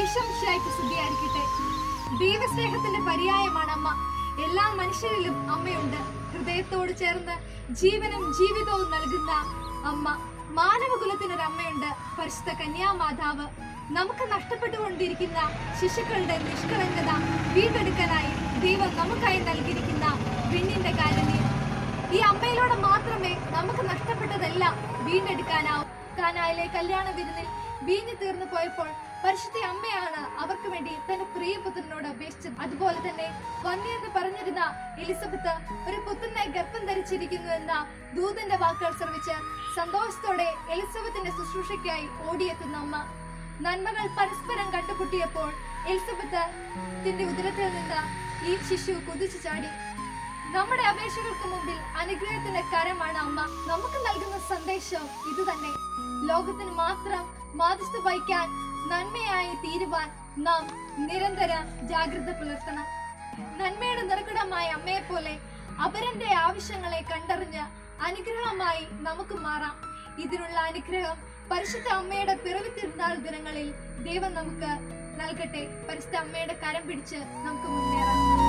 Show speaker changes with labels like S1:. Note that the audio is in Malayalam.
S1: ഈശംശായ്ക്ക് സ്തുതിയായിരിക്കട്ടെ ദൈവസ്നേഹത്തിന്റെ പര്യായമാണ് അമ്മ എല്ലാ മനുഷ്യരിലും അമ്മയുണ്ട് ഹൃദയത്തോട് ചേർന്ന് ജീവനും ജീവിതവും നൽകുന്ന അമ്മ മാനവകുലത്തിനൊരു അമ്മയുണ്ട് പരിശുദ്ധ കന്യാമാതാവ് നമുക്ക് നഷ്ടപ്പെട്ടുകൊണ്ടിരിക്കുന്ന ശിശുക്കളുടെ നിഷ്കളങ്കത വീണ്ടെടുക്കാനായി ദൈവം നമുക്കായി നൽകിയിരിക്കുന്ന വിണ്ണിന്റെ കാരുണ്യം ഈ അമ്മയിലൂടെ മാത്രമേ നമുക്ക് നഷ്ടപ്പെട്ടതെല്ലാം വീണ്ടെടുക്കാനാവൂ കാനായിലെ കല്യാണ വിരുന്നിൽ വീഞ്ഞു തീർന്നു പോയപ്പോൾ പരിശുദ്ധ അമ്മയാണ് അവർക്ക് വേണ്ടി തന്റെ പ്രിയപുത്രനോട് അപേക്ഷിച്ചത് അതുപോലെ തന്നെ വന്യെന്ന് പറഞ്ഞിരുന്ന എലിസബത്ത് ഒരു പുത്രനെ ഗർഭം ധരിച്ചിരിക്കുന്നു എന്ന ദൂതന്റെ വാക്കുകൾ ശ്രവിച്ച് സന്തോഷത്തോടെ എലിസബത്തിന്റെ ശുശ്രൂഷയ്ക്കായി ഓടിയെത്തുന്ന അമ്മ നന്മകൾ പരസ്പരം കണ്ടുമുട്ടിയപ്പോൾ എലിസബത്തിന്റെ ഉദരത്തിൽ നിന്ന് ഈ ശിശു കുതിച്ചു ചാടി നമ്മുടെ അപേക്ഷകൾക്ക് മുമ്പിൽ അനുഗ്രഹത്തിന്റെ കരമാണ് അമ്മ നമുക്ക് നൽകുന്ന സന്ദേശം ഇത് തന്നെ ലോകത്തിന് മാത്രം മാതൃത്വ വഹിക്കാൻ നന്മയായി തീരുവാൻ നാം നിരന്തരം ജാഗ്രത പുലർത്തണം നന്മയുടെ നിറകുടമായ അമ്മയെ പോലെ അപരന്റെ ആവശ്യങ്ങളെ കണ്ടറിഞ്ഞ് അനുഗ്രഹമായി നമുക്ക് മാറാം ഇതിനുള്ള അനുഗ്രഹം പരിശുദ്ധ അമ്മയുടെ പിറവി തിരുനാൾ ദിനങ്ങളിൽ ദൈവം നമുക്ക് നൽകട്ടെ പരിശുദ്ധ അമ്മയുടെ കരം പിടിച്ച് നമുക്ക് മുന്നേറാം